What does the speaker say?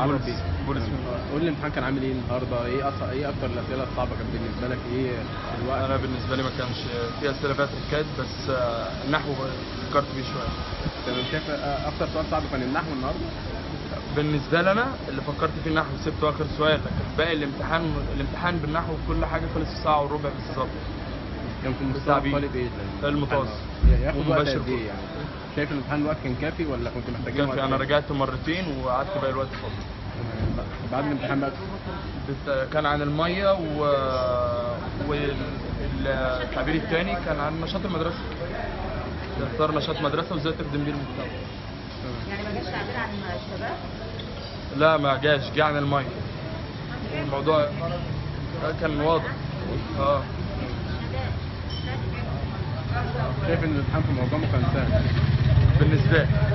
عامل بوليس. بيه بوليس. آه، قول لي الامتحان كان عامل ايه النهارده ايه اصلا ايه اكتر الاسئله الصعبه كانت بالنسبه لك ايه الوقت انا بالنسبه لي ما كانش في اسئله فيها تركات بس آه، النحو فكرت فيه شويه تمام شايف آه، اكتر سؤال صعب كان النحو النهارده بالنسبه لي انا اللي فكرت فيه النحو سبته اخر سؤال لكن باقي الامتحان الامتحان بالنحو وكل حاجه خلص في ساعه وربع بالظبط كان في مستوى بالتعبير. الطالب ايه المتوسط. ياخد وقت ومباشر قد ايه يعني شايف الامتحان الوقت كان كافي ولا كنت محتاجين وقت كان في انا تاني؟ رجعت مرتين وقعدت باقي الوقت فاضي تمام. بعد الامتحان بقى بت- كان عن الميه و... والتعبير الثاني كان عن نشاط المدرسه اختار نشاط مدرسه وازاي تخدم بيه المجتمع يعني ما جاش تعبير عن الشباب لا ما جاش جه عن الميه الموضوع كان واضح اه شايف ان الامتحان في معظمه كان سهل بالنسبه لي